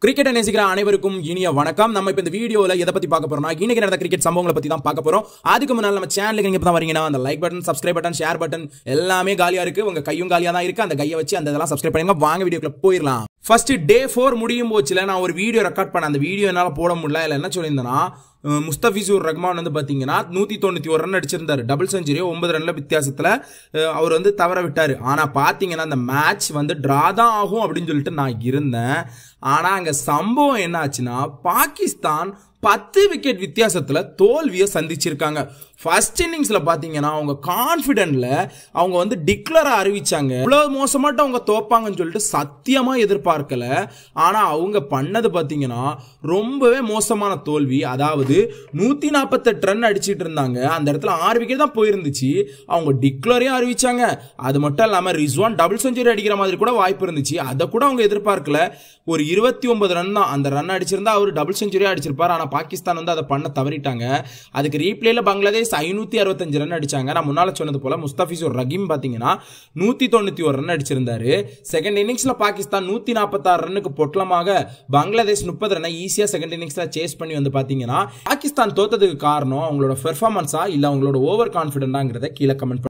கிரிக்கெட்டை நேசிக்கிற அனைவருக்கும் இனிய வணக்கம் நம்ம இப்போ இந்த வீடியோவில் எதை பற்றி பார்க்க போறோம்னா இன்னைக்கு நடந்த கிரிக்கெட் சம்பவங்களை பற்றி தான் பார்க்க போறோம் அதுக்கு முன்னால் நம்ம சேனலுக்கு நீங்கள் தான் வரீங்கன்னா அந்த like button subscribe button share button எல்லாமே காலியாக இருக்கு உங்க கையும் காலியாக தான் இருக்கு அந்த கையை வச்சு அந்த இதெல்லாம் சப்ஸ்கிரைப் பண்ணுங்க வாங்க வீடியோக்குள்ள போயிடலாம் ஃபர்ஸ்ட் டே ஃபோர் முடியும் போச்சுல நான் ஒரு வீடியோ ரெக்கார்ட் பண்ணேன் அந்த வீடியோ என்னால் போட முடியல இல்லை என்ன சொல்லியிருந்தேன்னா அஹ் முஸ்தபிசூர் ரஹ்மான் வந்து பார்த்தீங்கன்னா நூற்றி தொண்ணூற்றி ஒரு ரன் அடிச்சிருந்தாரு டபுள் செஞ்சுரி ஒன்பது ரன்ல வித்தியாசத்தில் அஹ் அவர் வந்து தவற விட்டார் ஆனால் பார்த்தீங்கன்னா அந்த மேட்ச் வந்து ட்ரா தான் ஆகும் அப்படின்னு சொல்லிட்டு நான் இருந்தேன் ஆனால் அங்கே சம்பவம் என்ன ஆச்சுன்னா பாகிஸ்தான் பத்து விக்கெட் வித்தியாசத்தில் தோல்வியை சந்திச்சிருக்காங்க ஃபர்ஸ்ட் இன்னிங்ஸில் பார்த்தீங்கன்னா அவங்க கான்ஃபிடென்ட்ல அவங்க வந்து டிக்ளரை அறிவிச்சாங்க இவ்வளோ மோசமாட்ட அவங்க தோப்பாங்கன்னு சொல்லிட்டு சத்தியமாக எதிர்பார்க்கல ஆனால் அவங்க பண்ணது பார்த்தீங்கன்னா ரொம்பவே மோசமான தோல்வி அதாவது நூற்றி நாற்பத்தெட்டு ரன் அடிச்சிட்டு இருந்தாங்க அந்த இடத்துல ஆறு விக்கெட் தான் போயிருந்துச்சு அவங்க டிக்ளரையும் அறிவிச்சாங்க அது மட்டும் இல்லாமல் ரிஸ்வான் டபுள் செஞ்சுரி அடிக்கிற மாதிரி கூட வாய்ப்பு இருந்துச்சு அதை கூட அவங்க எதிர்பார்க்கல ஒரு இருபத்தி ஒன்பது ரன் தான் அந்த ரன் அடிச்சிருந்தா அவர் டபுள் செஞ்சுரியா அடிச்சிருப்பார் ஆனால் பாகிஸ்தான் வந்து அதை பண்ண தவறிட்டாங்க அதுக்கு ரீப்ளேல பங்களாதேஷ் ஐநூற்றி அறுபத்தஞ்சு ரன் அடிச்சாங்க நான் முன்னால் சொன்னது போல முஸ்தபிசூர் ரஹீம் பார்த்தீங்கன்னா நூற்றி தொண்ணூற்றி ஒரு ரன் அடிச்சிருந்தாரு செகண்ட் இன்னிங்ஸில் பாகிஸ்தான் நூற்றி நாற்பத்தாறு ரன்னுக்கு பொட்டலமாக பங்களாதேஷ் முப்பது ரன்னை ஈஸியாக செகண்ட் இன்னிங்ஸில் சேஸ் பண்ணி வந்து பார்த்தீங்கன்னா பாகிஸ்தான் தோத்ததுக்கு காரணம் அவங்களோட பெர்ஃபார்மன்ஸா இல்லை அவங்களோட ஓவர் கான்ஃபிடென்ட்டாங்கிறத கீழே கமெண்ட்